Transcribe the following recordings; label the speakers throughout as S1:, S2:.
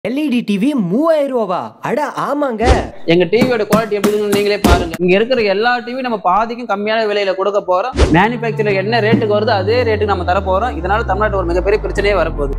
S1: LED TV மூவாயிரம் ரூபாவா அட ஆமாங்க
S2: எங்க டிவியோட குவாலிட்டி எப்படின்னு நீங்களே பாருங்க இங்க இருக்கிற எல்லா டிவி நம்ம பாதிக்கும் கம்மியான விலையில கொடுக்க போறோம் மேனுபேக்சர் என்ன ரேட்டுக்கு வருதோ அதே ரேட்டுக்கு நம்ம தர போறோம் இதனால தமிழ்நாட்டு ஒரு மிகப்பெரிய பிரச்சனையே வரப்போகுது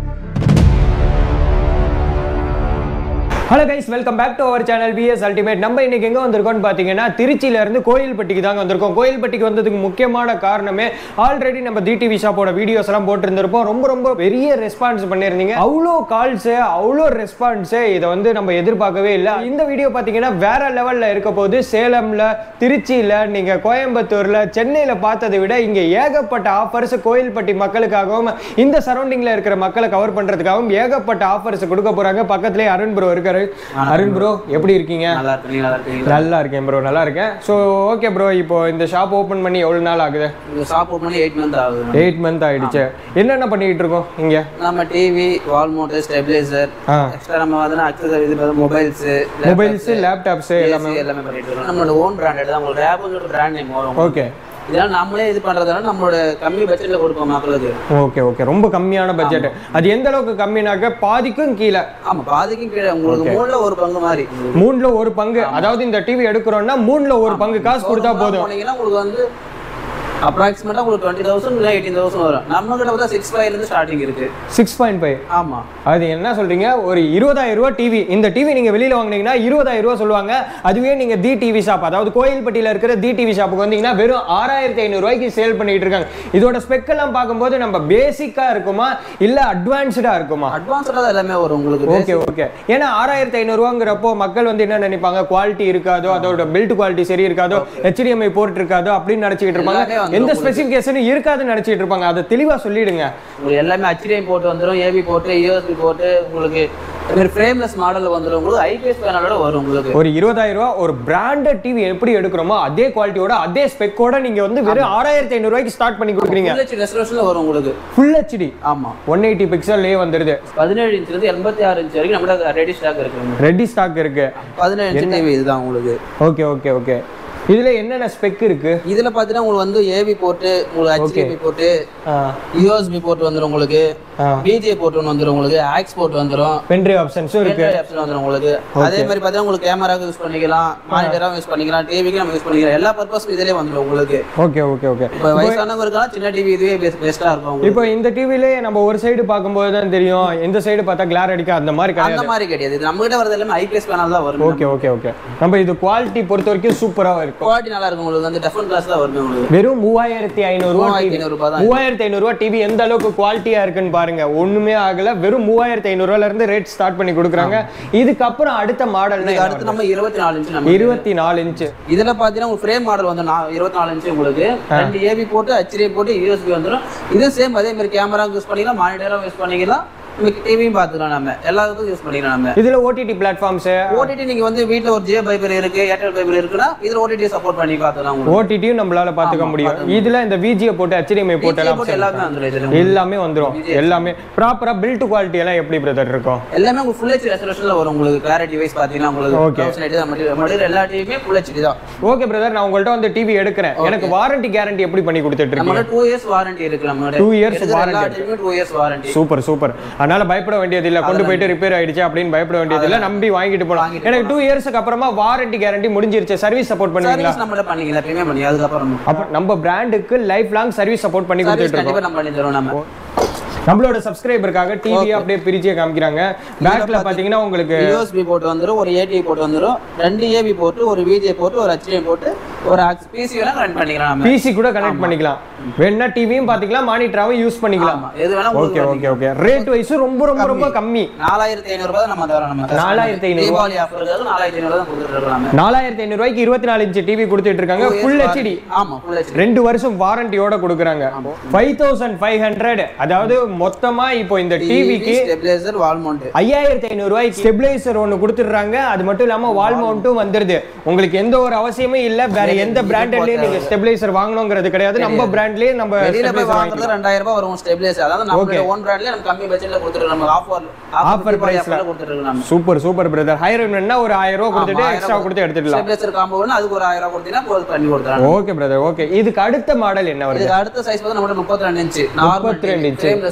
S1: hello guys welcome back to our channel PS ultimate நம்ம இன்னைக்கு எங்க வந்திருக்கோம்னு பாத்தீங்கன்னா திருச்சியில இருந்து கோயில்பட்டிக்கு தாங்க வந்திருக்கோம் கோயில்பட்டிக்கு வந்ததுக்கு முக்கியமான காரணமே ஆல்ரெடி நம்ம டிடிவி ஷாப்போட வீடியோஸ் எல்லாம் போட்டிருந்திருப்போம் ரொம்ப ரொம்ப பெரிய ரெஸ்பான்ஸ் பண்ணியிருந்தீங்க அவ்வளோ கால்ஸ் அவ்வளோ ரெஸ்பான்ஸ் இதை வந்து நம்ம எதிர்பார்க்கவே இல்லை இந்த வீடியோ பாத்தீங்கன்னா வேற லெவல்ல இருக்க போது சேலம்ல திருச்சியில நீங்க கோயம்புத்தூர்ல சென்னையில பார்த்ததை விட இங்க ஏகப்பட்ட ஆஃபர்ஸ் கோயில்பட்டி மக்களுக்காகவும் இந்த சரௌண்டிங்ல இருக்கிற மக்களை கவர் பண்றதுக்காகவும் ஏகப்பட்ட ஆஃபர்ஸ் கொடுக்க போறாங்க பக்கத்துலயே அருண் ப்ரோ இருக்காரு அருண் ப்ரோ எப்படி இருக்கீங்க
S2: நல்லா இருக்கு நீங்க நல்லா இருக்கீங்களா
S1: நல்லா இருக்கேன் ப்ரோ நல்லா இருக்கேன் ஸோ ஓகே ப்ரோ இப்போ இந்த ஷாப் ஓப்பன் பண்ணி எவ்வளவு நாள் ஆகுது
S2: இந்த ஷாப் ஓப்பன் பண்ணி எயிட் மந்த் ஆகுது
S1: எயிட் மந்த் ஆயிடுச்சு என்னென்ன பண்ணிட்டு இருக்கோம் இங்க
S2: நம்ம டிவி வால் மோட்டர் ஸ்டெபிலைசர்
S1: ஆ
S2: எக்ஸ்ட்ரா நம்ம வந்து அக்சசரி இது மொபைல்ஸ்
S1: மொபைல்ஸ் லேப்டாப்ஸ் எல்லாமே
S2: எல்லாமே பண்ணிட்டு இருக்கோம் நம்மளோட ஓன் பிராண்டட் தான் உங்களுக்கு ரேப்னு பிராண்ட் நேம் வரும்
S1: ஓகே
S2: இதெல்லாம் நம்மளே இது பண்றதுனால நம்மளோட கம்மி பட்ஜெட்ல கொடுப்போம் மக்களுக்கு
S1: ஓகே ஓகே ரொம்ப கம்மியான பட்ஜெட் அது எந்த அளவுக்கு கம்மினாக்க பாதிக்கும் கீழே
S2: ஆமா பாதிக்கும் கீழே உங்களுக்கு மூணுல ஒரு பங்கு மாதிரி
S1: மூணுல ஒரு பங்கு அதாவது இந்த டிவி எடுக்கிறோம்னா மூணுல ஒரு பங்கு காசு கொடுத்தா போதும்
S2: போனீங்கன்னா உங்களுக்கு வந்து அப்ராக்சிமேட்டா உங்களுக்கு டுவெண்ட்டி தௌசண்ட் இல்லை எயிட்டீன் தௌசண்ட் வரும் நம்ம கிட்ட பார்த்தா சிக்ஸ் ஃபைவ்ல இருந்து ஸ்டார்டிங் இருக்கு
S1: சிக்ஸ் பாயிண்ட் ஃபைவ்
S2: ஆமா
S1: அது என்ன சொல்றீங்க ஒரு இருபதாயிரம் ரூபாய் டிவி இந்த டிவி நீங்க வெளியில வாங்குனீங்கன்னா இருபதாயிரம் ரூபாய் சொல்லுவாங்க அதுவே நீங்க தி டிவி ஷாப் அதாவது கோயில்பட்டியில இருக்கிற தி டிவி ஷாப்புக்கு வந்தீங்கன்னா வெறும் ஆறாயிரத்தி ஐநூறு ரூபாய்க்கு சேல் பண்ணிட்டு இருக்காங்க இதோட ஸ்பெக் எல்லாம் பார்க்கும்போது நம்ம பேசிக்கா இருக்குமா இல்ல அட்வான்ஸ்டா இருக்குமா
S2: அட்வான்ஸ்டா தான் எல்லாமே வரும் உங்களுக்கு
S1: ஓகே ஓகே ஏன்னா ஆறாயிரத்தி ஐநூறுவாங்கிறப்போ மக்கள் வந்து என்ன நினைப்பாங்க குவாலிட்டி இருக்காதோ அதோட பில்ட் குவாலிட்டி சரி இருக்காதோ HDMI போர்ட் இருக்காதோ அப்படின்னு நினைச்சிட்டு இருப்பாங்க
S2: எல்லாமே வந்துரும்
S1: எந்த ஸ்பெசிஃபிகேஷனும் இருக்காதுன்னு நினைச்சிட்டு இருப்பாங்க அதை தெளிவா சொல்லிடுங்க
S2: உங்களுக்கு எல்லாமே HDMI போட்டு வந்துரும் ஏபி போட்டு யூஎஸ்பி போட்டு உங்களுக்கு ஃப்ரேம்லெஸ் மாடல் வந்துரும் உங்களுக்கு ஐபிஎஸ் பேனலோட வரும் உங்களுக்கு
S1: ஒரு இருபதாயிரம் ரூபாய் ஒரு பிராண்டட் டிவி எப்படி எடுக்கிறோமோ அதே குவாலிட்டியோட அதே ஸ்பெக்கோட நீங்க வந்து வெறும் ஆறாயிரத்தி ஐநூறு ரூபாய்க்கு ஸ்டார்ட் பண்ணி கொடுக்குறீங்க
S2: ரெசல்யூஷன்ல வரும் உங்களுக்கு
S1: ஃபுல் ஹெச்டி
S2: ஆமா
S1: ஒன் எயிட்டி பிக்சல்லே வந்துருது
S2: பதினேழு இன்ச்ல இருந்து எண்பத்தி ஆறு இன்ச் வரைக்கும் நம்மகிட்ட ரெடி ஸ்டாக் இருக்கு
S1: ரெடி ஸ்டாக் இருக்கு
S2: பதினேழு இன்ச் டிவி இதுதான் உங்களுக்கு
S1: ஓகே ஓகே ஓகே இதுல என்னென்ன ஸ்பெக் இருக்கு
S2: இதுல பாத்தீங்கன்னா உங்களுக்கு வந்து ஏவி போட்டு உங்களுக்கு HDMI போட்டு யூஎஸ்பி போட்டு வந்துரும் உங்களுக்கு பிஜே போட்டு ஒன்று வந்துரும் உங்களுக்கு ஆக்ஸ் போட்டு வந்துரும்
S1: பென்ட்ரைவ் ஆப்ஷன்ஸும் இருக்கு
S2: ஆப்ஷன் வந்துரும் உங்களுக்கு அதே மாதிரி பார்த்தீங்கன்னா உங்களுக்கு கேமராக்கு யூஸ் பண்ணிக்கலாம் மானிட்டராகவும் யூஸ் பண்ணிக்கலாம் டிவிக்கு நம்ம யூஸ் பண்ணிக்கலாம் எல்லா பர்பஸும் இதிலே வந்துடும் உங்களுக்கு
S1: ஓகே ஓகே ஓகே
S2: இப்போ வயசானவங்களுக்கெல்லாம் சின்ன டிவி இதுவே பெஸ்ட்டாக இருக்கும் உங்களுக்கு
S1: இப்போ இந்த டிவிலே நம்ம ஒரு சைடு பார்க்கும்போது தான் தெரியும் இந்த சைடு பார்த்தா கிளார் அடிக்க அந்த மாதிரி கிடையாது
S2: அந்த மாதிரி கிடையாது இது நம்ம கிட்ட வரது எல்லாமே ஐபிஎஸ் பேனல் தான் வரும்
S1: ஓகே ஓகே ஓகே நம்ம இது குவாலிட்டி பொறுத்த வரைக்கும் சூப்பரா இருக்கும்
S2: குவாலிட்டி நல்லா இருக்கும் உங்களுக்கு வந்து டெஃபன் கிளாஸ் தான் வருமே உங்களுக்கு
S1: வெறும் மூவாயிரத்தி ஐநூறு ரூபா
S2: மூவாயிரத்தி
S1: டிவி
S2: ஐநூறு ரூபாய் தான்
S1: மூவாயிரத்தி ஐநூறு ரூபா டிவி எந்த அளவுக்கு குவாலிட்டியா இருக்குன்னு பாருங்க ஒண்ணுமே ஆகல வெறும் மூவாயிரத்தி ஐநூறு ரூபாயில இருந்து ரேட் ஸ்டார்ட் பண்ணி கொடுக்குறாங்க இதுக்கப்புறம் அடுத்த மாடல்
S2: இதுக்கு அடுத்து நம்ம இருபத்தி நாலு இன்ச் நம்ம
S1: இருபத்தி நாலு இன்ச்சு
S2: இதுல பாத்தீங்கன்னா உங்களுக்கு ஃப்ரேம் மாடல் வந்து நான் இருபத்தி நாலு இன்ச் உங்களுக்கு ரெண்டு ஏபி போட்டு HDMI போட்டு யூஎஸ்பி வந்துடும் இது சேம் அதே மாதிரி கேமரா யூஸ் பண்ணிக்கலாம் மானிட்டரும் யூஸ் பண்ணிக்கலாம் டிவியும் பார்த்துக்கலாம் நம்ம எல்லாத்துக்கும் யூஸ் பண்ணிக்கலாம் நம்ம
S1: இதுல ஓடிடி பிளாட்ஃபார்ம்ஸ்
S2: ஓடிடி நீங்க வந்து வீட்ல ஒரு ஜியோ பைபர் இருக்கு ஏர்டெல் பைபர் இருக்குன்னா இதுல ஓடிடி சப்போர்ட் பண்ணி பார்த்துக்கலாம் உங்களுக்கு
S1: ஓடிடியும் நம்மளால பாத்துக்க முடியும் இதுல இந்த விஜியை போட்டு HDMI போட்டு
S2: VGA
S1: எல்லாம்
S2: போட்டு எல்லாமே வந்துடும் இதுல
S1: எல்லாமே வந்துரும் எல்லாமே ப்ராப்பரா பில்ட் குவாலிட்டி எல்லாம் எப்படி பிரதர் இருக்கும்
S2: எல்லாமே உங்களுக்கு ஃபுல் ஹெச் ரெசல்யூஷன்ல வரும் உங்களுக்கு கிளாரிட்டி வைஸ் பாத்தீங்கன்னா உங்களுக்கு
S1: Okay.
S2: தௌசண்ட் எயிட்டி தான் மெட்டீரியல் எல்லா டிவியுமே ஃபுல் ஹெச்டி தான்
S1: ஓகே பிரதர் நான் உங்கள்ட்ட வந்து டிவி எடுக்கிறேன் எனக்கு வாரண்டி கேரண்டி எப்படி பண்ணி கொடுத்துட்டு இருக்கீங்க
S2: நம்மளோட டூ இயர்ஸ் வாரண்டி இருக்கு நம்மளோட
S1: Two years
S2: எடுக்கிற எல்லா
S1: warranty.
S2: டிவியுமே two years warranty
S1: super super அதனால பயப்பட வேண்டியது இல்ல கொண்டு போயிட்டு ரிப்பேர் ஆயிடுச்சு அப்படின்னு பயப்பட வேண்டியது இல்ல நம்பி வாங்கிட்டு போலாம்
S2: வாங்கிட்டு
S1: எனக்கு டூ இயர்ஸ்க்கு அப்புறமா வாரண்டி கேரண்டி முடிஞ்சிருச்சு சர்வீஸ் சப்போர்ட் பண்ணுவீங்களா
S2: சர்வீஸ் நம்மள பண்ணிக்கலாம் எப்பயுமே பண்ணி அதுக்கப்புறம்
S1: அப்ப நம்ம பிராண்டுக்கு லைஃப் லாங் சர்வீஸ் சப்போர்ட் பண்ணி
S2: சர்வீஸ்
S1: கொடுத்துட்டு இருக்கோம்
S2: கண்டிப்பா நம்ம பண்ணி தரோம் நம்ம
S1: நம்மளோட சப்ஸ்கிரைபருக்காக டிவி அப்படியே பிரிச்சே காமிக்கிறாங்க பேக்ல பாத்தீங்கன்னா உங்களுக்கு
S2: யூஎஸ்பி போட்டு வந்துரும் ஒரு ஏடி போட்டு வந்துரும் ரெண்டு ஏபி போட்டு ஒரு விஜே போட்டு ஒரு HDMI போட்டு ஒரு பிசி வேணா ரன் பண்ணிக்கலாம் நம்ம
S1: பிசி கூட கனெக்ட் பண்ணிக்கலாம் வேணா டிவியும் பாத்துக்கலாம் மானிட்டராவும் யூஸ் பண்ணிக்கலாம்
S2: ஆமா எது வேணா
S1: okay okay okay rate wise ரொம்ப ரொம்ப ரொம்ப கம்மி
S2: நாலாயிரத்தி ஐநூறு ரூபாய் தான் நம்ம தரோம் நம்ம
S1: நாலாயிரத்தி ஐநூறு
S2: தீபாவளி ஆஃபர் நாலாயிரத்தி ஐநூறு தான் கொடுத்துட்டு இருக்கோம் நம்ம
S1: நாலாயிரத்தி ஐநூறு ரூபாய்க்கு இருபத்தி நாலு இன்ச் டிவி கொடுத்துட்டு இருக்காங்க ஃபுல் ஹெச்டி
S2: ஆமா ஃபுல் ஹெச்டி
S1: ரெண்டு வருஷம் வாரண்டியோட கொடுக்குறாங்க ஃபைவ் தௌசண்ட் ஃபைவ் ஹண்ட்ரட் அதாவது மொத்தமா இப்போ இந்த டிவிக்கு
S2: ஸ்டெபிலைசர் வால் மவுண்ட்
S1: ஐயாயிரத்தி ஐநூறு ரூபாய்க்கு ஸ்டெபிளைசர் ஒன்று கொடுத்துடுறாங்க அது மட்டும் இல்லாம வால் மவுண்ட்டும் வந்துருது உங்களுக்கு எந்த ஒரு அவசியமே இல்ல வேற எந்த பிராண்ட்லயும் நீங்க ஸ்டெபிளைசர் வாங்கணுங்கிறது கிடையாது நம்ம பிராண்ட்லயே நம்ம
S2: வெளியில போய்
S1: stabilizer
S2: வாங்குறது ரெண்டாயிரம் ரூபாய் வரும் ஸ்டெபிலைசர் அதாவது நம்ம ஓன் பிராண்ட்லயே நம்ம கம்மி பட்ஜெட்ல கொடுத்துருக்கோம் நம்ம ஆஃபர்
S1: Offer
S2: ஆஃபர்
S1: price
S2: பிரைஸ்ல கொடுத்துருக்கோம் நம்ம
S1: சூப்பர் சூப்பர் பிரதர் ஹையர் வேணும்னா ஒரு ஆயிரம் ரூபாய் கொடுத்துட்டு எக்ஸ்ட்ரா கொடுத்து எடுத்துடலாம்
S2: ஸ்டெபிலைசர் காம்போ வேணும் அதுக்கு ஒரு ஆயிரம் ரூபாய் கொடுத்தீங்கன்னா போது பண்ணி கொடுத்துறாங்க
S1: ஓகே பிரதர் ஓகே இதுக்கு அடுத்த மாடல் என்ன வருது
S2: இதுக்கு அடுத்த சைஸ் வந்து நம்மளோட முப்பத்தி ரெண்டு inch normal
S1: 32 inch.
S2: Frameless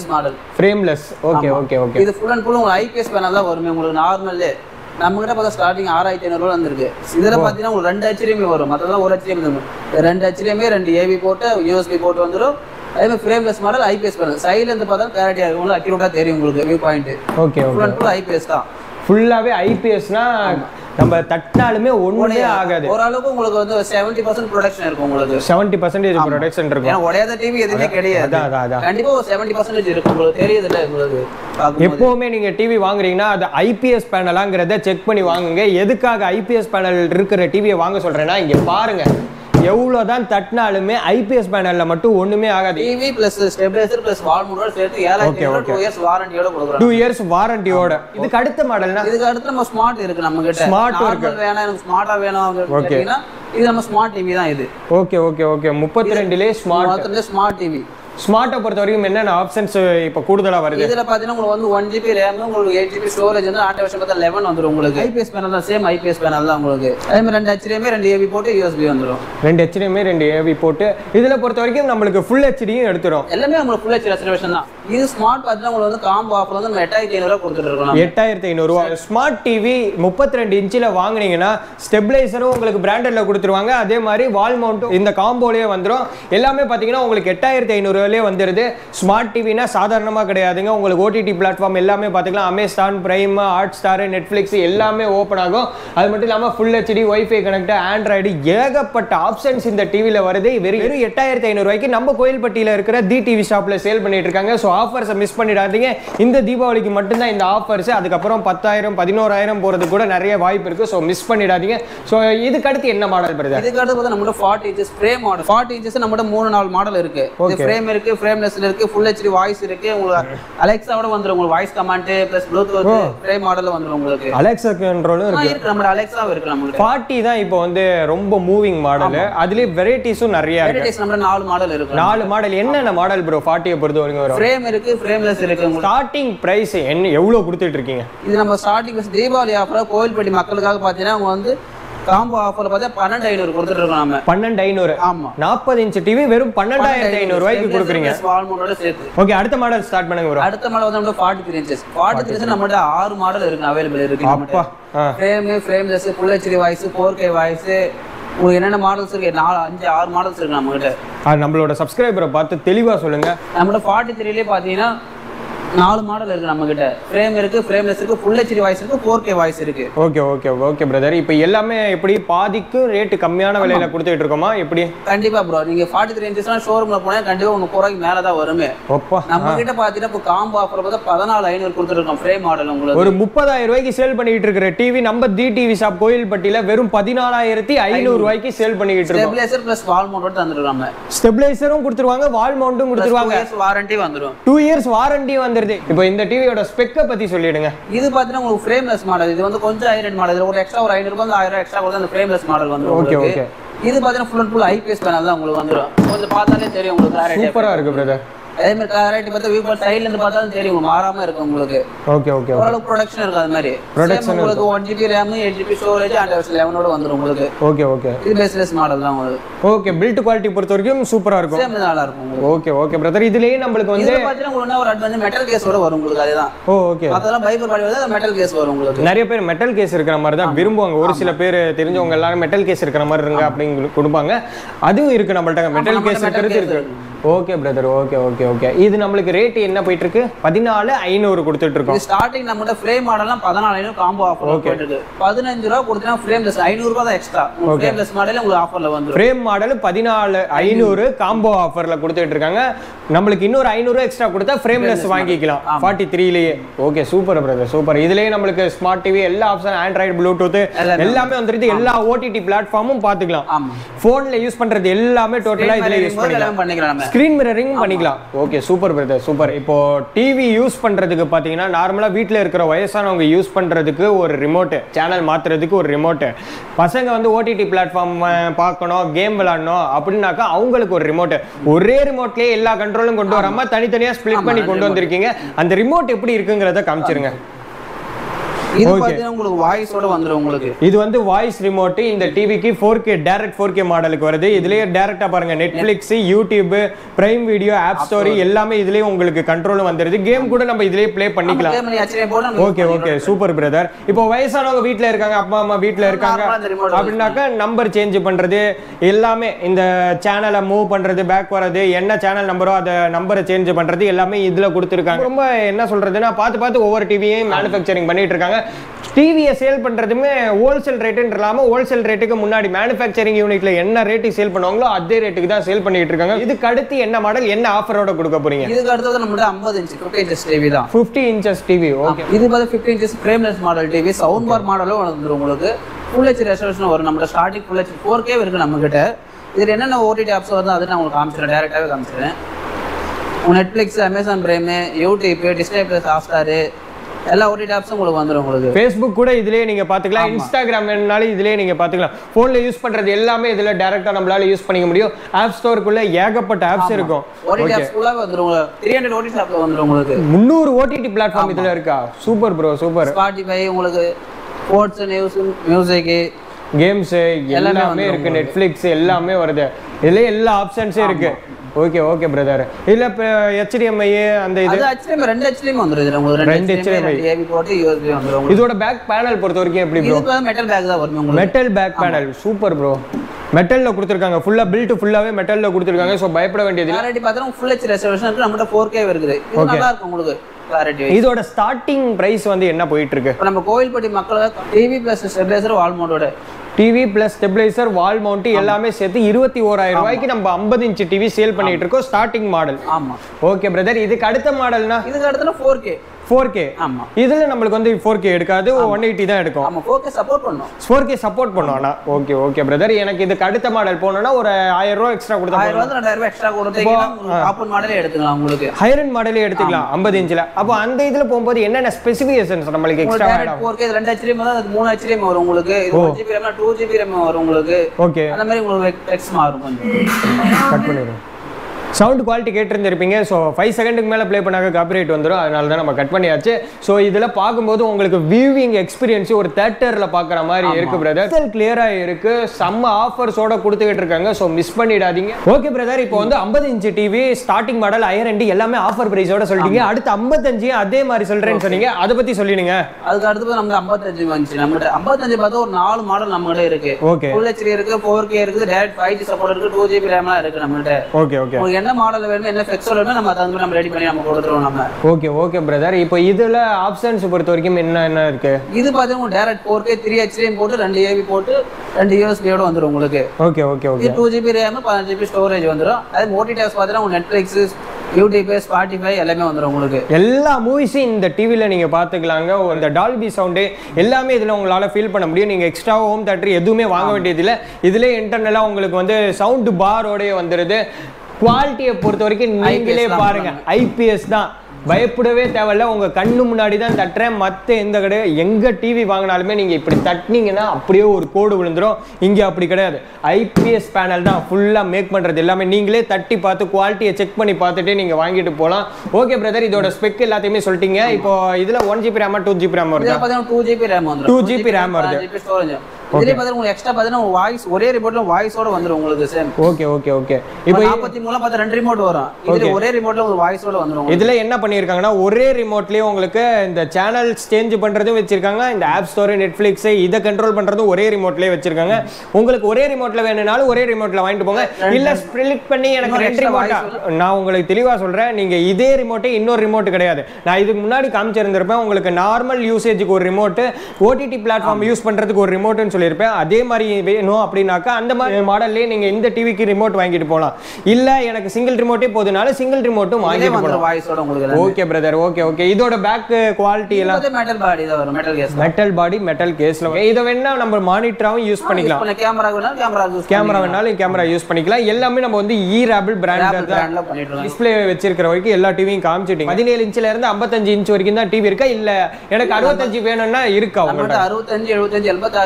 S2: model
S1: frameless okay okay okay
S2: இது ஃபுல் அண்ட் ஃபுல் உங்களுக்கு ஐபிஎஸ் பேனல் தான் வருமே உங்களுக்கு நார்மல்லே நம்ம கிட்ட பார்த்தா ஸ்டார்டிங் ஆறாயிரத்தி ஐநூறுவா வந்திருக்கு இதுல பாத்தீங்கன்னா உங்களுக்கு ரெண்டு ஹெச்டிஎம்ஐ வரும் மற்றதெல்லாம் ஒரு ஹெச்டிஎம் வரும் இந்த ரெண்டு ஹெச்டிஎம்ஐ ரெண்டு ஏவி போட்டு யூஎஸ்பி போட்டு வந்துடும் அதே மாதிரி ஃப்ரேம்லெஸ் மாடல் ஐபிஎஸ் பேனல் சைடுல இருந்து பார்த்தா கிளாரிட்டியா இருக்கும் உங்களுக்கு அக்யூரேட்டா தெரியும் உங்களுக்கு view point
S1: okay
S2: full and full IPS தான்
S1: ஃபுல்லாவே ஐபிஎஸ்னா நம்ம தட்டினாலுமே ஒண்ணுமே ஆகாது
S2: ஓரளவுக்கு உங்களுக்கு வந்து செவன்டி பர்சன்ட் ப்ரொடக்ஷன் இருக்கும் உங்களுக்கு
S1: செவன்டி பர்சன்டேஜ் ப்ரொடக்ஷன் இருக்கும்
S2: ஏன்னா உடையாத டிவி எதுவுமே கிடையாது
S1: அதான் அதான் அதான்
S2: கண்டிப்பா ஒரு செவன்டி பர்சன்டேஜ் இருக்கும் உங்களுக்கு தெரியுதுல்ல உங்களுக்கு பார்க்கும்போது.
S1: எப்பவுமே நீங்க டிவி வாங்குறீங்கன்னா அது ஐபிஎஸ் பேனலாங்கிறத செக் பண்ணி வாங்குங்க எதுக்காக ஐபிஎஸ் பேனல் இருக்கிற டிவியை வாங்க சொல்றேன்னா இங்க பாருங்க எவ்வளவுதான் தட்டினாலுமே ஐபிஎஸ் பேனல்ல மட்டும் ஒண்ணுமே ஆகாது
S2: TV plus stabiliser plus wall motor சேர்த்து ஏழாயிரத்தி ஐநூறு டூ இயர்ஸ் வாரண்டியோட கொடுக்குறோம்
S1: டூ இயர்ஸ் வாரண்டியோட இதுக்கு அடுத்த மாடல்னா
S2: இதுக்கு அடுத்து நம்ம ஸ்மார்ட் இருக்கு நம்ம கிட்ட
S1: Smart
S2: நார்மல் வேணாம் எனக்கு ஸ்மார்ட்டா வேணும் அப்படின்னு கேட்டீங்கன்னா இது நம்ம ஸ்மார்ட் டிவி தான் இது
S1: ஓகே ஓகே ஓகே முப்பத்தி ரெண்டுலேயே ஸ்மார்ட்
S2: ஸ்மார்ட் டிவி
S1: ஸ்மார்ட்டை பொறுத்த வரைக்கும் என்னென்ன ஆப்ஷன்ஸ் இப்போ கூடுதலா வருது
S2: இதுல பாத்தீங்கன்னா உங்களுக்கு வந்து ஒன் ஜிபி ரேம் உங்களுக்கு எயிட் ஜிபி ஸ்டோரேஜ் வந்து ஆண்டு வருஷம் பார்த்தா லெவன் வந்துரும் உங்களுக்கு ஐபிஎஸ் பேனல் தான் சேம் ஐபிஎஸ் பேனல் தான் உங்களுக்கு அதே மாதிரி ரெண்டு ஹெச்டிஎம்ஏ ரெண்டு ஏபி போட்டு யூஎஸ்பி வந்துரும்
S1: ரெண்டு ஹெச்டிஎம்ஐ ரெண்டு ஏவி போட்டு இதுல பொறுத்த வரைக்கும் நம்மளுக்கு ஃபுல் ஹெச்டியும் எடுத்துரும்
S2: எல்லாமே உங்களுக்கு ஃபுல் ஹெச் ரெசர்வேஷன் தான் இது ஸ்மார்ட் பார்த்தீங்கன்னா உங்களுக்கு வந்து காம்போ ஆஃபர் வந்து நம்ம எட்டாயிரத்தி ஐநூறுவா கொடுத்துட்டு இருக்கோம் நம்ம.
S1: எட்டாயிரத்தி ஐநூறுரூவா ஸ்மார்ட் டிவி முப்பத்தி ரெண்டு இன்ச்சில் வாங்குனீங்கன்னா ஸ்டெபிளைசரும் உங்களுக்கு பிராண்டட்ல கொடுத்துருவாங்க அதே மாதிரி வால் மவுண்ட்டும் இந்த காம்போலயே வந்துடும் எல்லாமே பார்த்தீங்கன்னா உங்களுக்கு எட்டாயிரத்தி ஐநூறுவாலே வந்துடுது ஸ்மார்ட் டிவினா சாதாரணமாக கிடையாதுங்க உங்களுக்கு ஓடிடி பிளாட்ஃபார்ம் எல்லாமே பார்த்துக்கலாம் Amazon Prime Hotstar Netflix எல்லாமே ஓப்பன் ஆகும் அது மட்டும் இல்லாமல் full HD WiFi connect Android ஏகப்பட்ட ஆப்ஷன்ஸ் இந்த டிவியில் வருது வெறும் வெறும் எட்டாயிரத்தி ஐநூறுரூவாய்க்கு நம்ம கோயில்பட்டியில் இருக்கிற தி டிவி ஷாப்பில் சேல் பண்ணிட்டு இருக்காங்க ஸோ ஆஃபர்ஸை மிஸ் பண்ணிடாதீங்க இந்த தீபாவளிக்கு மட்டும்தான் இந்த ஆஃபர்ஸ் அதுக்கப்புறம் பத்தாயிரம் பதினோராயிரம் போகிறதுக்கு கூட நிறைய வாய்ப்பு இருக்கு ஸோ மிஸ் பண்ணிடாதீங்க ஸோ இதுக்கு அடுத்து என்ன மாடல் பிரதர்
S2: இதுக்கு அடுத்து பார்த்தா நம்மகிட்ட forty inches frame model forty inches நம்மகிட்ட மூணு நாலு மாடல் இருக்கு இது ஃப்ரேம் இருக்கு ஃப்ரேம்லெஸ்ல இருக்கு ஃபுல் ஹெச்டி வாய்ஸ் இருக்கு உங்களுக்கு அலெக்ஸாவோட வந்துரும் உங்களுக்கு voice command plus Bluetooth frame மாடல்ல வந்துரும் உங்களுக்கு
S1: அலெக்சா கண்ட்ரோலும்
S2: ஆ,
S1: இருக்கு
S2: இருக்கு நம்மளோட அலெக்ஸாவும் இருக்கு நம்மளுக்கு
S1: ஃபார்ட்டி தான் இப்போ வந்து ரொம்ப மூவிங் மாடல் அதுலேயே வெரைட்டிஸும் நிறைய இருக்கு
S2: வெரைட்டிஸ் நம்மளோட நாலு மாடல் இருக்கு
S1: நாலு மாடல் என்னென்ன மாடல் ப்ரோ ஃபார்ட்டியை பொறுத்த வரைக்கும் வரும்
S2: ஃப்ரேம் இருக்கு ஃப்ரேம்லெஸ் இருக்கு உங்களுக்கு
S1: ஸ்டார்டிங் பிரைஸ் என்ன எவ்வளோ கொடுத்துட்டு இருக்கீங்க
S2: இது நம்ம ஸ்டார்டிங் தீபாவளி ஆஃபர் கோவில்பட்டி மக்களுக்காக பார்த்தீங்கன்னா அவங்க வந்து காம்போ ஆஃபர்ல பார்த்தா பன்னெண்டு ஐநூறு கொடுத்துட்டு இருக்கோம் நம்ம
S1: பன்னெண்டு ஐநூறு
S2: ஆமா
S1: நாற்பது இன்ச் டிவி வெறும் பன்னெண்டாயிரத்தி ஐநூறு ரூபாய்க்கு கொடுக்குறீங்க
S2: வால்மோட்டோட சேர்த்து
S1: ஓகே அடுத்த மாடல் ஸ்டார்ட் பண்ணுங்க ப்ரோ
S2: அடுத்த மாடல் வந்து நம்ம forty three inches forty three inches நம்மகிட்ட ஆறு மாடல் இருக்கு அவைலபிள் இருக்கு
S1: அப்பா ஆ
S2: frame frameless full HD voice four K voice உங்களுக்கு என்னென்ன மாடல்ஸ் இருக்கு நாலு அஞ்சு ஆறு மாடல்ஸ் இருக்கு நம்மகிட்ட
S1: அது நம்மளோட சப்ஸ்கிரைபரை பார்த்து தெளிவா சொல்லுங்க
S2: நம்மகிட்ட ஃபார்ட்டி த்ரீலேயே பார்த்தீங்கன்னா நாலு மாடல் இருக்கு நம்ம கிட்ட ஃப்ரேம் இருக்கு ஃப்ரேம்லெஸ் இருக்கு ஃபுல் ஹெச்டி வாய்ஸ் இருக்கு ஃபோர் கே வாய்ஸ் இருக்கு
S1: ஓகே ஓகே ஓகே பிரதர் இப்போ எல்லாமே எப்படி பாதிக்கும் ரேட்டு கம்மியான விலையில கொடுத்துட்டு இருக்கோமா எப்படி
S2: கண்டிப்பா ப்ரோ நீங்க ஃபார்ட்டி த்ரீ இன்ச்சஸ்லாம் ஷோரூம்ல போனா கண்டிப்பா உங்க குறைக்கு மேல தான் வருமே
S1: ஒப்பா
S2: நம்ம கிட்ட பாத்தீங்கன்னா இப்போ காம்போ ஆஃபர் பார்த்தா பதினாலு ஐநூறு கொடுத்துருக்கோம் ஃப்ரேம் மாடல் உங்களுக்கு
S1: ஒரு முப்பதாயிரம் ரூபாய்க்கு சேல் பண்ணிட்டு இருக்கிற டிவி நம்ம தி டிவி ஷாப் கோயில்பட்டியில வெறும் பதினாலாயிரத்தி ஐநூறு ரூபாய்க்கு சேல் பண்ணிக்கிட்டு இருக்கோம்
S2: ஸ்டெபிலைசர் பிளஸ் வால் மோட்டோட தந்துருக்காங்க
S1: ஸ்டெபிளைசரும் கொடுத்துருவாங்க வால் மவுண்ட்டும் கொடுத்துருவாங்க
S2: வாரண்டி வந்துரும்
S1: டூ இயர்ஸ் வாரண்டி வந்துருது இப்போ இந்த டிவியோட ஸ்பெக்கை பத்தி சொல்லிடுங்க
S2: இது பாத்தீங்கன்னா உங்களுக்கு ஃப்ரேம்லெஸ் மாடல் இது வந்து கொஞ்சம் ஹைரண்ட் மாடல் இது ஒரு எக்ஸ்ட்ரா ஒரு ஐநூறு ரூபாய் ஆயிரம் எக்ஸ்ட்ரா கொடுத்து அந்த ஃப்ரேம்லெஸ் மாடல் வந்துரும்
S1: ஓகே
S2: உங்களுக்கு
S1: ஓகே
S2: இது பாத்தீங்கன்னா full and full IPS panel தான் உங்களுக்கு வந்துரும் கொஞ்சம் பார்த்தாலே தெரியும் உங்களுக்கு கிளாரிட்டி
S1: சூப்பரா இருக்கு பிரதர்
S2: அதே மாதிரி கிளாரிட்டி பார்த்தா வியூ சைடுல இருந்து பார்த்தாலும் தெரியும் உங்களுக்கு மாறாம இருக்கு உங்களுக்கு
S1: ஓகே ஓகே
S2: ஓரளவுக்கு ப்ரொடக்ஷன் இருக்கு அது மாதிரி
S1: Production
S2: Same உங்களுக்கு one GB RAM eight GB storage and வருஷம் லெவனோட வந்துரும் உங்களுக்கு
S1: ஓகே ஓகே
S2: இது பேஸ்லெஸ் மாடல் தான் உங்களுக்கு
S1: ஓகே பில்ட் குவாலிட்டி பொறுத்த வரைக்கும் சூப்பரா இருக்கும்
S2: சேம் நல்லா இருக்கும் உங்களுக்கு
S1: ஓகே ஓகே பிரதர் இதுலயே நம்மளுக்கு வந்து
S2: இதுல பாத்தீங்கன்னா உங்களுக்கு என்ன ஒரு அட்வான்ஸ் மெட்டல் கேஸோட வரும் உங்களுக்கு அதுதான்
S1: ஓ ஓகே
S2: மத்தெல்லாம் பைபர் பாடி வந்து மெட்டல் கேஸ் வரும் உங்களுக்கு
S1: நிறைய பேர் மெட்டல் கேஸ் இருக்கிற மாதிரி தான் விரும்புவாங்க ஒரு சில பேர் தெரிஞ்சவங்க எல்லாரும் மெட்டல் கேஸ் இருக்கிற மாதிரி இருங்க அப்படின்னு கொடுப்பாங்க அதுவும் இருக்கு நம்மள்ட்ட மெட்டல்
S2: நம்மள்ட்ட
S1: கேஸ்
S2: metal
S1: இருக்கிறது
S2: case
S1: இருக்கு okay brother okay okay okay இது நம்மளுக்கு ரேட் என்ன போயிட்டு இருக்கு பதினாலு ஐநூறு கொடுத்துட்டு இருக்கோம்
S2: இது ஸ்டார்டிங் நம்மகிட்ட ஃப்ரேம் மாடல்லாம் பதினாலு ஐநூறு காம்போ ஆஃபர் போயிட்டு இருக்கு பதினஞ்சு ரூபா கொடுத்தீங்கன்னா ஃப்ரேம்லெஸ் ஐநூறு ரூபாய் தான் எக்ஸ்ட்ரா ஃப்ரேம்லெஸ் மாடல் உங்களுக்கு ஆஃபர்ல வந்துரும்
S1: ஃப்ரேம் மாடல் பதினாலு ஐநூறு காம்போ ஆஃபர்ல கொடுத்துட்டு இருக்காங்க நம்மளுக்கு இன்னொரு ஐநூறு எக்ஸ்ட்ரா கொடுத்தா ஃப்ரேம்லெஸ் வாங்கிக்கலாம் ஃபார்ட்டி த்ரீலயே ஓகே சூப்பர் பிரதர் சூப்பர் இதுலயே நம்மளுக்கு ஸ்மார்ட் டிவி எல்லா ஆப்ஷன் ஆண்ட்ராய்டு ப்ளூடூத்
S2: எல்லாமே.
S1: எல்லாமே வந்துருது எல்லா ஓடிடி பிளாட்ஃபார்மும் பார்த்துக்கலாம்
S2: ஆமா
S1: ஃபோன்ல யூஸ் பண்றது எல்லாமே டோட்டலா இதுல யூஸ் பண்ணிக்கலாம்
S2: எல்லாம் பண்ணிக்கலாம் நம்ம
S1: ஸ்க்ரீன் மிரரிங் பண்ணிக்கலாம் ஓகே சூப்பர் பிரதர் சூப்பர் இப்போ டிவி யூஸ் பண்றதுக்கு பாத்தீங்கன்னா நார்மலா வீட்ல இருக்கிற வயசானவங்க யூஸ் பண்றதுக்கு ஒரு ரிமோட் சேனல் மாத்துறதுக்கு ஒரு ரிமோட் பசங்க வந்து ஓடிடி பிளாட்ஃபார்ம் பார்க்கணும் கேம் விளையாடணும் அப்படின்னாக்கா அவங்களுக்கு ஒரு ரிமோட் ஒரே ரிமோட்லயே எல்லா கண்ட்ரோலும் கொண்டு வராம தனித்தனியா ஸ்ப்ளிட் பண்ணி கொண்டு வந்திருக்கீங்க அந்த ரிமோட் எப்படி இருக்குங்கிறத காமிச்சிருங்க
S2: இது பார்த்தீங்கன்னா உங்களுக்கு வாய்ஸோட வந்துரும் உங்களுக்கு
S1: இது வந்து வாய்ஸ் ரிமோட் இந்த டிவிக்கு four K direct four K மாடலுக்கு வருது இதுலயே டேரக்டா பாருங்க Netflix YouTube Prime video app store எல்லாமே இதுலயே உங்களுக்கு கண்ட்ரோலும் வந்துருது கேம் கூட நம்ம இதுலயே ப்ளே பண்ணிக்கலாம்
S2: Play பண்ணி HDMI போட்டு நம்ம
S1: ஓகே ஓகே சூப்பர் பிரதர் இப்போ வயசானவங்க வீட்ல இருக்காங்க அப்பா அம்மா வீட்ல இருக்காங்க
S2: Normal அந்த remote
S1: அப்படின்னாக்கா நம்பர் சேஞ்ச் பண்றது எல்லாமே இந்த சேனலை மூவ் பண்றது பேக் வர்றது என்ன சேனல் நம்பரோ அதை நம்பரை சேஞ்ச் பண்றது எல்லாமே இதுல கொடுத்துருக்காங்க ரொம்ப என்ன சொல்றதுன்னா பார்த்து பார்த்து ஒவ்வொரு டிவியையும் மேனுஃபேக்சரிங் பண்ணிட்டு இருக்காங்க டிவியை சேல் பண்றதுமே ஹோல்சேல் ரேட்டுன்னு இல்லாம ஹோல்சேல் ரேட்டுக்கு முன்னாடி மேனுஃபேக்சரிங் யூனிட்ல என்ன ரேட்டுக்கு சேல் பண்ணுவாங்களோ அதே ரேட்டுக்கு தான் சேல் பண்ணிட்டு இருக்காங்க இதுக்கு அடுத்து என்ன மாடல் என்ன ஆஃபரோட கொடுக்க போறீங்க
S2: இதுக்கு அடுத்தது நம்மகிட்ட 50 இன்ச் 50 இன்ச்சஸ் டிவி தான்
S1: 50 இன்ச்சஸ் டிவி ஓகே
S2: இது பார்த்து 50 inches frameless model TV sound bar மாடலும் வந்துரும் உங்களுக்கு ஃபுல் ஹெச் ரெசல்யூஷன் வரும் நம்ம starting full H four K இருக்கு நம்ம கிட்ட இதுல என்னென்ன ஓடிடி ஆப்ஸ் வருதோ அதை நான் உங்களுக்கு காமிச்சிடுறேன் டேரெக்டாகவே காமிச்சிடுறேன் Netflix Amazon Prime YouTube Disney plus Hotstar எல்லா ஓடிடி ஆப்ஸும் உங்களுக்கு வந்துரும் உங்களுக்கு
S1: ஃபேஸ்புக் கூட இதுலயே நீங்க பாத்துக்கலாம் இன்ஸ்டாகிராம் வேணும்னாலும் இதுலயே நீங்க பாத்துக்கலாம் போன்ல யூஸ் பண்றது எல்லாமே இதுல டைரக்டா நம்மளால யூஸ் பண்ணிக்க முடியும் ஆப் ஸ்டோருக்குள்ள ஏகப்பட்ட ஆப்ஸ் இருக்கும்
S2: ஓடிடி ஆப்ஸ் ஃபுல்லாகவே வந்துரும் உங்களுக்கு த்ரீ ஹண்ட்ரட் ஓடிடி ஆப்ல வந்துரும் உங்களுக்கு
S1: முந்நூறு ஓடிடி பிளாட்ஃபார்ம் இதுல இருக்கா சூப்பர் ப்ரோ சூப்பர்
S2: ஸ்பாட்டிஃபை உங்களுக்கு ஸ்போர்ட்ஸ் நியூஸ் மியூசிக்கு
S1: கேம்ஸ் எல்லாமே இருக்கு நெட்ஃபிளிக்ஸ் எல்லாமே வருது இதுல எல்லா ஆப்ஷன்ஸும் இருக்கு ஓகே ஓகே பிரதர் இல்ல இப்போ ஹெச்டிஎம்ஐ அந்த இது
S2: அது HDMI ரெண்டு ஹெச்டிஎம் வந்துரும் இதுல உங்களுக்கு
S1: ரெண்டு
S2: ரெண்டு HDMI ரெண்டு ஏவி போட்டு யூஎஸ்பி வந்துரும் உங்களுக்கு
S1: இதோட பேக் பேனல் பொறுத்த வரைக்கும் எப்படி ப்ரோ
S2: இதுக்கு மெட்டல் பேக் தான் வரும் உங்களுக்கு
S1: metal back panel super bro மெட்டல்ல கொடுத்துருக்காங்க ஃபுல்லா பில்ட் ஃபுல்லாவே மெட்டல்ல கொடுத்துருக்காங்க ஸோ பயப்பட வேண்டியது இல்ல.
S2: கிளாரிட்டி பார்த்தா ஃபுல் ஹெச் ரெசல்யூஷன் இருக்கு நம்மகிட்ட ஃபோர் கே இருக்குது இது நல்லா இருக்கும் உங்களுக்கு கிளாரிட்டி
S1: இதோட ஸ்டார்டிங் பிரைஸ் வந்து என்ன போயிட்டு இருக்கு
S2: இப்போ நம்ம கோவில்பட்டி மக்கள் டிவி பிளஸ் ஸ்டெபிலைசர் வால் மோடோட
S1: TV plus stabiliser wall mount எல்லாமே சேர்த்து இருபத்தி ஓராயிரம் ரூபாய்க்கு நம்ம ஐம்பது இன்ச் டிவி சேல் பண்ணிட்டு இருக்கோம் ஸ்டார்டிங் மாடல்
S2: ஆமா
S1: ஓகே பிரதர் இதுக்கு அடுத்த மாடல்னா
S2: இதுக்கு அடுத்துல ஃபோர் கே
S1: ஃபோர் கே
S2: ஆமா
S1: இதுல நம்மளுக்கு வந்து ஃபோர் கே எடுக்காது ஒன் எயிட்டி தான் எடுக்கும்
S2: ஆமா ஃபோர் கே சப்போர்ட் பண்ணும்
S1: ஃபோர் கே சப்போர்ட் பண்ணும் ஆனா ஓகே ஓகே பிரதர் எனக்கு இதுக்கு அடுத்த மாடல் போனோம்னா ஒரு ஆயிரம் ரூபாய் எக்ஸ்ட்ரா கொடுத்தா
S2: ஆயிரம் ரூபாய் ரெண்டாயிரம் ரூபாய் எக்ஸ்ட்ரா கொடுத்தீங்கன்னா உங்களுக்கு டாப் மாடலே எடுத்துக்கலாம் உங்களுக்கு
S1: ஹைரன் மாடலே எடுத்துக்கலாம் ஐம்பது இன்ச்ல அப்போ அந்த இதுல போகும்போது என்னென்ன ஸ்பெசிஃபிகேஷன்ஸ் நம்மளுக்கு எக்ஸ்ட்ரா ஆட் ஆகும்
S2: ஃபோர் கே ரெண்டு ஹெச்டிஎம் தான் அது மூணு ஹெச்டிஎம் வரும் உங்களுக்கு இது one GB RAM two GB RAM வரும் உங்களுக்கு
S1: ஓகே
S2: அந்த மாதிரி உங்களுக்கு டெக்ஸ்ட் மாறும் கொஞ்சம்
S1: கட் பண்ணிடுறோம் சவுண்ட் குவாலிட்டி கேட்டிருந்திருப்பீங்க ஸோ ஃபைவ் செகண்டுக்கு மேலே ப்ளே பண்ணாக்க காப்பிரைட் வந்துடும் அதனால தான் நம்ம கட் பண்ணியாச்சு ஸோ இதில் பார்க்கும்போது உங்களுக்கு வியூவிங் எக்ஸ்பீரியன்ஸ் ஒரு தேட்டரில் பார்க்குற மாதிரி இருக்கு பிரதர் கிளியராக இருக்கு செம்ம ஆஃபர்ஸோட கொடுத்துக்கிட்டு இருக்காங்க ஸோ மிஸ் பண்ணிடாதீங்க ஓகே பிரதர் இப்போ வந்து ஐம்பது இன்ச்சு டிவி ஸ்டார்டிங் மாடல் ஐயர் அண்டி எல்லாமே ஆஃபர் ப்ரைஸோட சொல்லிட்டீங்க அடுத்து ஐம்பத்தஞ்சு அதே மாதிரி சொல்கிறேன்னு சொன்னீங்க அதை பற்றி சொல்லிடுங்க
S2: அதுக்கு அடுத்து நம்ம ஐம்பத்தஞ்சு வந்துச்சு நம்மகிட்ட ஐம்பத்தஞ்சு பார்த்தா ஒரு நாலு மாடல் நம்மகிட்ட இருக்கு
S1: ஓகே
S2: ஃபுல் ஹெச்டி இருக்கு ஃபோர் கே இருக்குது டேரக்ட் ஃபைவ் ஜி சப்போர்ட் இருக்கு டூ ஜிபி ரேம்லாம் இருக்கு நம்மகிட்ட
S1: ஓகே ஓகே
S2: உங்களுக்கு என்ன மாடல் வேணும் என்ன ஃபெக்ஸோட வேணும் நம்ம அதை வந்து நம்ம ரெடி பண்ணி நம்ம கொடுத்துருவோம் நம்ம
S1: ஓகே ஓகே பிரதர் இப்போ இதில் ஆப்ஷன்ஸ் பொறுத்த வரைக்கும் என்ன என்ன இருக்கு
S2: இது பார்த்தீங்கன்னா direct four K three HDMI போட்டு ரெண்டு ஏவி போட்டு ரெண்டு யூஎஸ்பியோட வந்துடும் உங்களுக்கு
S1: ஓகே ஓகே ஓகே
S2: இது டூ ஜிபி ரேம் பதினஞ்சு ஜிபி ஸ்டோரேஜ் வந்துடும் அது ஓடி டேப்ஸ் பார்த்தீங்கன்னா உங்களுக்கு நெட்ஃப்ளிக்ஸ் யூடியூப் ஸ்பாட்டிஃபை எல்லாமே வந்துடும் உங்களுக்கு
S1: எல்லா மூவிஸும் இந்த டிவியில் நீங்கள் பார்த்துக்கலாங்க இந்த டால்பி சவுண்டு எல்லாமே இதில் உங்களால் ஃபீல் பண்ண முடியும் நீங்கள் எக்ஸ்ட்ரா ஹோம் தேட்டர் எதுவுமே வாங்க வேண்டியதில்லை இதிலே இன்டர்னலாக உங்களுக்கு வந்து சவுண்டு பாரோடய வந்துடுது குவாலிட்டியை பொறுத்த வரைக்கும் நீங்களே
S2: தான்
S1: பாருங்க ஐபிஎஸ் தான் பயப்படவே தேவையில்ல உங்க கண்ணு முன்னாடி தான் தட்டுறேன் மற்ற எந்த கடை எங்க டிவி வாங்கினாலுமே நீங்க இப்படி தட்டினீங்கன்னா அப்படியே ஒரு கோடு விழுந்துரும் இங்க அப்படி கிடையாது ஐபிஎஸ் பேனல் தான் ஃபுல்லா மேக் பண்றது எல்லாமே நீங்களே தட்டி பார்த்து குவாலிட்டியை செக் பண்ணி பார்த்துட்டு நீங்க வாங்கிட்டு போகலாம் ஓகே பிரதர் இதோட ஸ்பெக் எல்லாத்தையுமே சொல்லிட்டீங்க இப்போ இதுல ஒன் ஜிபி ரேமா டூ ஜிபி ரேம்
S2: இதில்
S1: வருது
S2: பார்த்தீங்கன்னா டூ ஜிபி ரேம் வந்துடும்
S1: 2 GB RAM வருது.
S2: ஜிபி ஸ்டோரேஜ் இதுலேயே பார்த்தீங்கன்னா உங்களுக்கு எக்ஸ்ட்ரா பார்த்தீங்கன்னா வாய்ஸ் ஒரே ரிமோட்ல வாய்ஸோட வந்துடும் உங்களுக்கு சேம்
S1: ஓகே ஓகே ஓகே
S2: இப்போ
S1: இப்போ
S2: நாற்பத்தி மூலம் பார்த்தா ரெண்டு ரிமோட் வரும் இதுல ஒரே ரிமோட்ல உங்களுக்கு வாய்ஸோட வந்துடும்
S1: இதுல என்ன பண்ணியிருக்காங்கன்னா ஒரே ரிமோட்லயே உங்களுக்கு இந்த சேனல்ஸ் சேஞ்ச் பண்றதும் வச்சிருக்காங்க இந்த ஆப் ஸ்டோர் நெட்ஃபிளிக்ஸ் இதை கண்ட்ரோல் பண்றதும் ஒரே ரிமோட்லயே வச்சிருக்காங்க உங்களுக்கு ஒரே ரிமோட்ல வேணும்னாலும் ஒரே ரிமோட்ல வாங்கிட்டு போங்க இல்ல ஸ்பிளிட் பண்ணி எனக்கு
S2: இன்னொரு
S1: ரெண்டு
S2: extra
S1: ரிமோட்டா நான் உங்களுக்கு தெளிவா சொல்றேன் நீங்க இதே ரிமோட்டே இன்னொரு ரிமோட் கிடையாது நான் இதுக்கு முன்னாடி காமிச்சிருந்திருப்பேன் உங்களுக்கு நார்மல் யூசேஜுக்கு ஒரு ரிமோட் ஓடிடி பிளாட்ஃபார்ம் யூஸ் பண்றதுக்கு ஒரு ரிமோட்னு சொல்லியிருப்பேன் அதே மாதிரி வேணும் அப்படின்னாக்கா அந்த மாதிரி மாடல்லே நீங்க இந்த டிவிக்கு ரிமோட் வாங்கிட்டு போகலாம் இல்ல எனக்கு சிங்கிள் ரிமோட்டே போதுனால சிங்கிள் ரிமோட்டும்
S2: இதே
S1: வாங்கிட்டு போகலாம்
S2: வந்துடும் வாய்ஸோட உங்களுக்கு
S1: ஓகே பிரதர் ஓகே ஓகே இதோட பேக் குவாலிட்டி எல்லாம்
S2: மெட்டல் பாடி தான் வரும் metal case
S1: metal body metal கேஸ்ல இதை வேணா நம்ம மானிட்டராவும் யூஸ் பண்ணிக்கலாம்
S2: கேமரா வேணா கேமரா யூஸ்
S1: கேமரா வேணாலும் கேமரா யூஸ் பண்ணிக்கலாம் எல்லாமே நம்ம வந்து ஈ ரேபிள் பிராண்ட் தான்
S2: பிராண்ட்ல பண்ணிட்டு இருக்கோம்
S1: டிஸ்பிளே வச்சிருக்கிற வரைக்கும் எல்லா டிவியும் காமிச்சிட்டீங்க பதினேழு இன்ச்ல இருந்து 55 இன்ச் வரைக்கும் தான் டிவி இருக்கா இல்ல எனக்கு அறுபத்தஞ்சு வேணும்னா இருக்கா உங்கள்ட்ட
S2: நம்மகிட்ட அறுபத்தஞ்சு எழுபத்தஞ்சு எண்பத்தாறு சரி நம்ம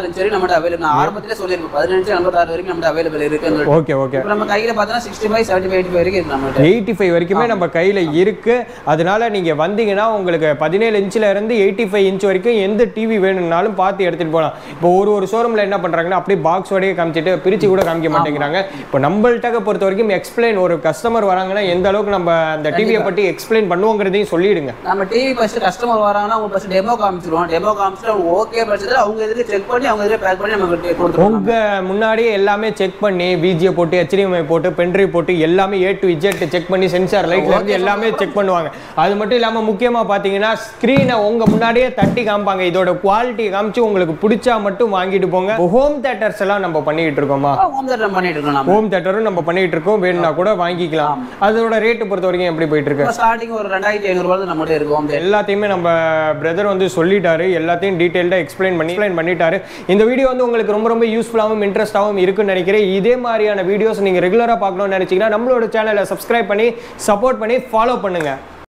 S2: நம்மகிட்ட அவைலபிள் ஆரம்பத்திலே சொல்லியிருக்கோம் பதினஞ்சு எண்பத்தாறு வரைக்கும் நம்மகிட்ட அவைலபிள் இருக்குன்னு சொல்லிட்டு.
S1: ஓகே ஓகே
S2: இப்போ நம்ம கையில பார்த்தோன்னா sixty five seventy five eighty வரைக்கும் இருக்கு நம்மகிட்ட
S1: எயிட்டி ஃபைவ் வரைக்குமே நம்ம கையில் இருக்கு அதனால நீங்கள் வந்தீங்கன்னா உங்களுக்கு பதினேழு இன்ச்சில் இருந்து எயிட்டி ஃபைவ் இன்ச் வரைக்கும் எந்த டிவி வேணும்னாலும் பார்த்து எடுத்துகிட்டு போகலாம் இப்போ ஒரு ஒரு ஷோரூமில் என்ன பண்ணுறாங்கன்னா அப்படியே பாக்ஸோடய காமிச்சிட்டு பிரித்து கூட காமிக்க மாட்டேங்கிறாங்க இப்போ நம்மள்ட்ட பொறுத்த வரைக்கும் எக்ஸ்பிளைன் ஒரு கஸ்டமர் வராங்கன்னா எந்த அளவுக்கு நம்ம அந்த டிவியை பற்றி எக்ஸ்பிளைன் பண்ணுவோங்கிறதையும் சொல்லிடுங்க
S2: நம்ம டிவி ஃபர்ஸ்ட் கஸ்டமர் வராங்கன்னா அவங்க ஃபர்ஸ்ட் டெமோ காமிச்சிருவோம் டெமோ காமிச்சிட்டு அவங்க ஓகே பட்சத்தில் அவங்க எதிரே செக் பண்ணி அவங்க எதிரே பேக் பண்ணி நமக்கு கொடுத்துருவோம்
S1: உங்க முன்னாடியே எல்லாமே செக் பண்ணி விஜியை போட்டு HDMI போட்டு பென்ட்ரைவ் போட்டு எல்லாமே ஏ டு இஜெட் செக் பண்ணி சென்சார் லைட்ல இருந்து எல்லாமே செக் பண்ணுவாங்க அது மட்டும் இல்லாம முக்கியமா பாத்தீங்கன்னா ஸ்கிரீனை உங்க முன்னாடியே தட்டி காமிப்பாங்க இதோட குவாலிட்டி காமிச்சு உங்களுக்கு பிடிச்சா மட்டும் வாங்கிட்டு போங்க ஹோம் தேட்டர்ஸ் எல்லாம் நம்ம பண்ணிட்டு இருக்கோமா
S2: ஹோம் தேட்டர் பண்ணிட்டு இருக்கோம் நம்ம
S1: ஹோம் தேட்டரும் நம்ம பண்ணிட்டு இருக்கோம் வேணும்னா கூட வாங்கிக்கலாம் அதோட ரேட்டு பொறுத்த வரைக்கும் எப்படி போயிட்டு இருக்கு
S2: ஸ்டார்டிங் ஒரு ரெண்டாயிரத்தி ஐநூறுபாய் நம்மகிட்ட இருக்கும் home theater.
S1: எல்லாத்தையுமே நம்ம பிரதர் வந்து சொல்லிட்டாரு எல்லாத்தையும் டீட்டெயில்டாக எக்ஸ்பிளைன் பண்ணி எக்ஸ்பிளைன் பண்ணிட்டாரு இந்த வீடியோ வந்து உங்களுக்கு ரொம்ப ரொம்ப யூஸ்ஃபுல்லாகவும் இன்ட்ரெஸ்டாகவும் இருக்குன்னு நினைக்கிறேன் இதே மாதிரியான வீடியோஸ் நீங்கள் ரெகுலராக பார்க்கணும்னு நினைச்சீங்கன்னா நம்மளோட சேனலை சப்ஸ்கிரைப் பண்ணி சப்போர்ட் பண்ணி ஃபாலோ பண்ணுங்க